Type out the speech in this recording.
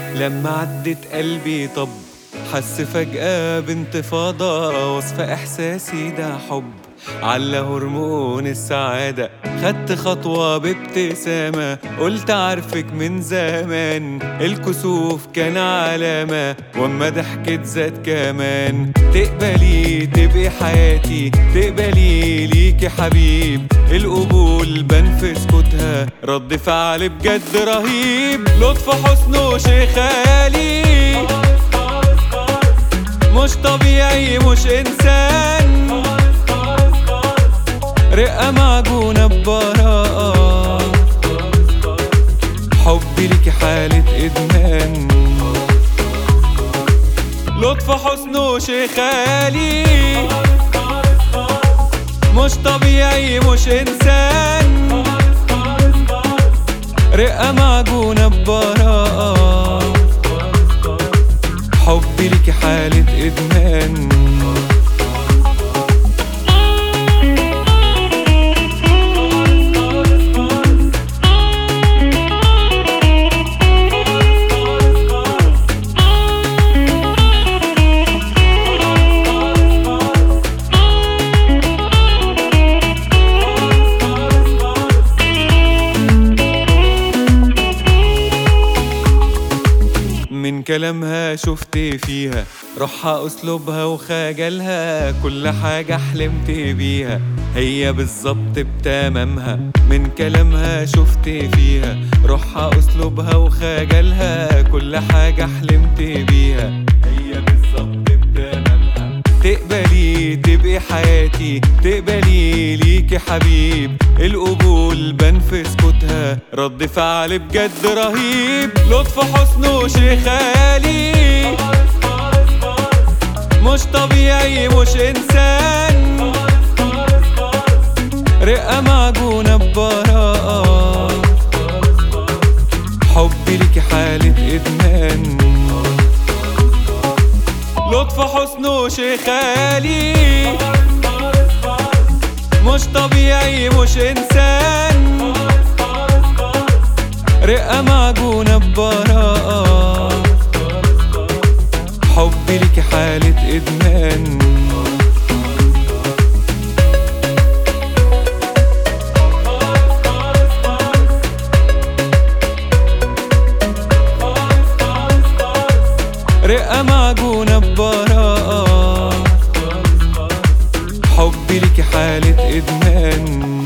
لما عدت قلبي طب حس فجأة بانتفاضة وصف إحساسي ده حب على هرمون السعادة خدت خطوة بابتسامة قلت عارفك من زمان الكسوف كان علامة واما ضحكت زاد كمان تقبلي تبقي حياتي تقبلي ليكي حبيب القبول بان في سكوتها رد فعل بجد رهيب لطف حسنه شيء خيالي مش طبيعي مش انسان رقة معجونة ببراءة حبي ليكي حالة إدمان لطف حسنه شيء خيالي مش طبيعي مش إنسان رقة معجونة ببراءة حبي ليكي حالة إدمان من كلامها شفت فيها روحها اسلوبها وخجلها كل حاجة حلمت بيها هي بالظبط بتمامها من كلامها شفت فيها روحها اسلوبها وخجلها كل حاجة حلمت بيها هي بالظبط بتمامها تقبلي تبقي حياتي تقبلي ليكي حبيب القبول بان في سكوتها رد فعل بجد رهيب لطف حسنه شيء خيالي مش طبيعي مش انسان رقة معجونة ببراءة حبي ليكي حالة إدمان لطف حسنه شيء خيالي مش طبيعي مش انسان رقة معجونة ببراءة حبي ليكي حالة إدمان رقة معجونة ببراءة حبي ليكي حالة إدمان